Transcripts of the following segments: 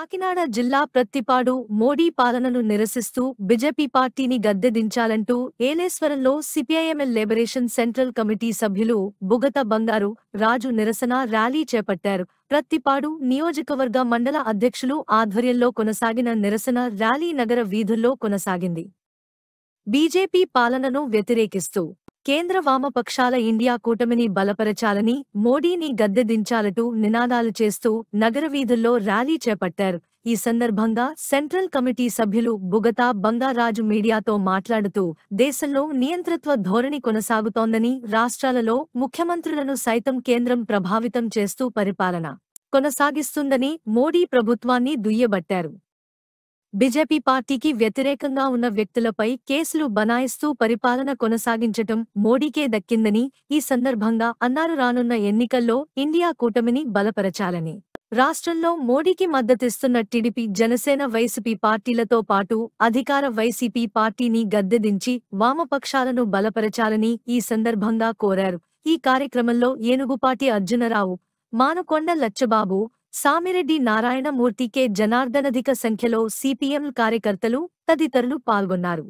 కాకినాడ జిల్లా ప్రత్తిపాడు మోడీ పాలనను నిరసిస్తూ బీజేపీ పార్టీని గద్దెదించాలంటూ ఏలేశ్వరంలో సిపిఐఎంఎల్ లిబరేషన్ సెంట్రల్ కమిటీ సభ్యులు బుగత బంగారు రాజు నిరసన ర్యాలీ చేపట్టారు ప్రత్తిపాడు నియోజకవర్గ మండల అధ్యక్షులు ఆధ్వర్యంలో కొనసాగిన నిరసన ర్యాలీ నగర వీధుల్లో కొనసాగింది బీజేపీ పాలనను వ్యతిరేకిస్తూ కేంద్ర వామపక్షాల ఇండియా కూటమిని బలపరచాలని మోడీని గద్దెదించాలటూ నినాదాలు చేస్తూ నగర వీధుల్లో ర్యాలీ చేపట్టారు ఈ సందర్భంగా సెంట్రల్ కమిటీ సభ్యులు బుగతా బంగారాజు మీడియాతో మాట్లాడుతూ దేశంలో నియంతృత్వ ధోరణి కొనసాగుతోందని రాష్ట్రాలలో ముఖ్యమంత్రులను సైతం కేంద్రం ప్రభావితం చేస్తూ పరిపాలన కొనసాగిస్తుందని మోడీ ప్రభుత్వాన్ని దుయ్యబట్టారు బీజేపీ పార్టీకి వ్యతిరేకంగా ఉన్న వ్యక్తులపై కేసులు బనాయిస్తూ పరిపాలన కొనసాగించటం మోడీకే దక్కిందని ఈ సందర్భంగా అన్నారు రానున్న ఎన్నికల్లో ఇండియా కూటమిని బలపరచాలని రాష్ట్రంలో మోడీకి మద్దతిస్తున్న టీడీపీ జనసేన వైసీపీ పార్టీలతో పాటు అధికార వైసీపీ పార్టీని గద్దెదించి వామపక్షాలను బలపరచాలని ఈ సందర్భంగా కోరారు ఈ కార్యక్రమంలో ఏనుగుపాటి అర్జునరావు మానుకొండ లచ్చబాబు సామిరెడ్డి నారాయణమూర్తి కె జనార్దనధిక సంఖ్యలో సిపిఎం కార్యకర్తలు తదితరులు పాల్గొన్నారు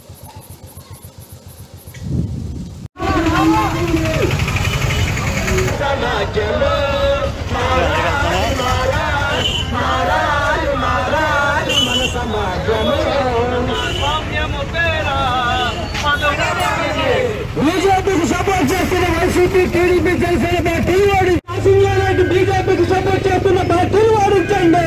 బీజేపీకి సపోర్ట్ చేస్తున్న వైసీపీ టీడీపీ జనసేన పార్టీ వాడి సింగారెడ్డి బీజేపీకి సపోర్ట్ చేస్తున్న పార్టీని వాడించండి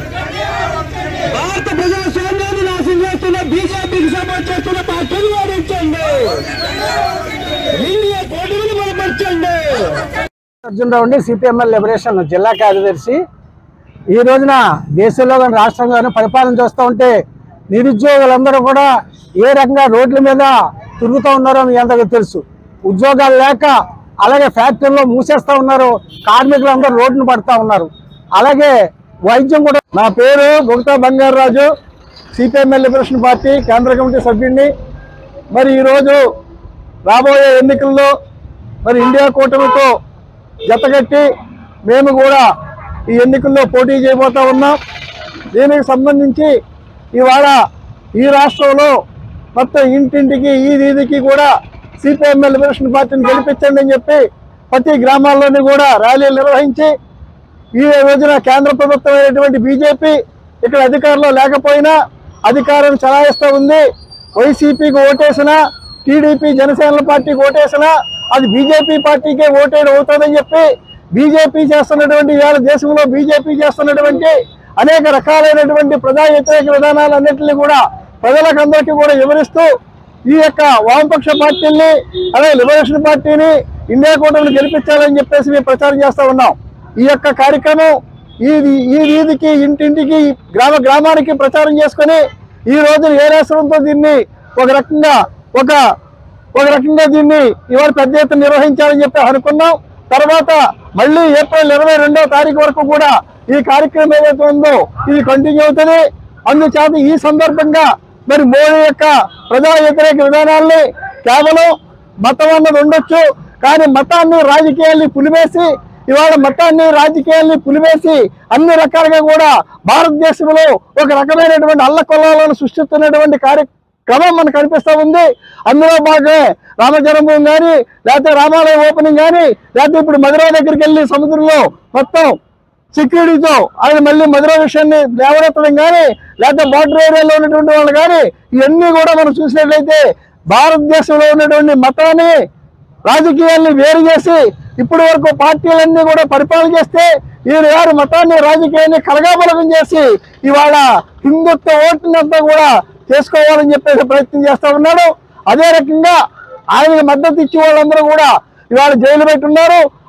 భారత ప్రజాస్వామ్యాన్ని నాశనం చేస్తున్న బీజేపీకి సపోర్ట్ చేస్తున్న పార్టీని వాడించండి ఇండియా పోటీని బలపరచండి అర్జునరావు అండి సిపిఎంఎల్ లిబరేషన్ జిల్లా కార్యదర్శి ఈ రోజున దేశంలో కానీ రాష్ట్రంలోనూ పరిపాలన చూస్తూ ఉంటే నిరుద్యోగులందరూ కూడా ఏ రకంగా రోడ్ల మీద తిరుగుతూ ఉన్నారో మీ అందరికీ తెలుసు ఉద్యోగాలు లేక అలాగే ఫ్యాక్టరీలో మూసేస్తా ఉన్నారు కార్మికులందరూ రోడ్డును పడతా ఉన్నారు అలాగే వైద్యం కూడా నా పేరు Bogata Bangaraju CPIML liberation party కేంద్ర కమిటీ సభ్యుడిని మరి ఈరోజు రాబోయే ఎన్నికల్లో మరి ఇండియా కూటమితో జతగట్టి మేము కూడా ఈ ఎన్నికల్లో పోటీ చేయబోతా ఉన్నాం దీనికి సంబంధించి ఇవాళ ఈ రాష్ట్రంలో మొత్తం ఇంటింటికి ఈ వీధికి కూడా సిపిఎంఎల్ లిబరేషన్ పార్టీని గెలిపించండి అని చెప్పి ప్రతి గ్రామాల్లోని కూడా ర్యాలీలు నిర్వహించి ఈ రోజున కేంద్ర ప్రభుత్వం అయినటువంటి బీజేపీ ఇక్కడ అధికారంలో లేకపోయినా అధికారం చలాయిస్తూ ఉంది వైసీపీకి ఓటేసినా టీడీపీ జనసేన పార్టీకి ఓటేసినా అది బీజేపీ పార్టీకే ఓటేయడం అవుతుందని చెప్పి బీజేపీ చేస్తున్నటువంటి ఇవాళ దేశంలో బీజేపీ చేస్తున్నటువంటి అనేక రకాలైనటువంటి ప్రజా వ్యతిరేక విధానాలన్నింటినీ కూడా ప్రజలకు అందరికీ కూడా వివరిస్తూ ఈ యొక్క వామపక్ష పార్టీల్ని అలాగే లిబరేషన్ పార్టీని ఇండియా కూటమిని గెలిపించాలని చెప్పేసి మేము ప్రచారం చేస్తా ఉన్నాం ఈ యొక్క కార్యక్రమం ఈ ఈ వీధికి ఇంటింటికి గ్రామ గ్రామానికి ప్రచారం చేసుకొని ఈ రోజు ఏ రాష్ట్రంతో దీన్ని ఒక రకంగా ఒక ఒక రకంగా దీన్ని ఇవాళ పెద్ద ఎత్తున నిర్వహించాలని చెప్పి అనుకున్నాం తర్వాత మళ్ళీ ఏప్రిల్ ఇరవై రెండవ తారీఖు వరకు కూడా ఈ కార్యక్రమం ఏదైతే ఉందో ఇది కంటిన్యూ అవుతుంది అందుచేత ఈ సందర్భంగా మరి మోడీ యొక్క ప్రజా వ్యతిరేక విధానాల్ని కేవలం మతం అన్నది ఉండొచ్చు కానీ మతాన్ని రాజకీయాల్ని పులివేసి ఇవాళ మతాన్ని రాజకీయాల్ని పులివేసి అన్ని రకాలుగా కూడా భారతదేశంలో ఒక రకమైనటువంటి అల్లకొల్లాలను సృష్టిస్తున్నటువంటి కార్యక్రమం మనకు కనిపిస్తా ఉంది అందులో భాగమే రామజన్మభూమి కానీ లేకపోతే రామాలయం ఓపెనింగ్ కానీ లేకపోతే ఇప్పుడు మధురా దగ్గరికి వెళ్ళి సముద్రంలో మొత్తం సెక్యూరిటీతో ఆయన మళ్ళీ మధుర విషయాన్ని లేవనెత్తడం కానీ లేకపోతే బార్డర్ ఏరియాలో ఉన్నటువంటి వాళ్ళు కానీ ఇవన్నీ కూడా మనం చూసినట్లయితే భారతదేశంలో ఉన్నటువంటి మతాన్ని రాజకీయాల్ని వేరు చేసి ఇప్పటి వరకు పార్టీలన్నీ కూడా పరిపాలన చేస్తే ఈయన గారు మతాన్ని రాజకీయాన్ని కలగాబలగం చేసి ఇవాళ హిందుత్వ ఓటునంతా కూడా చేసుకోవాలని చెప్పేసి ప్రయత్నం చేస్తా ఉన్నాడు అదే రకంగా ఆయనకి మద్దతు ఇచ్చే వాళ్ళందరూ కూడా ఇవాళ జైలు పెట్టున్నారు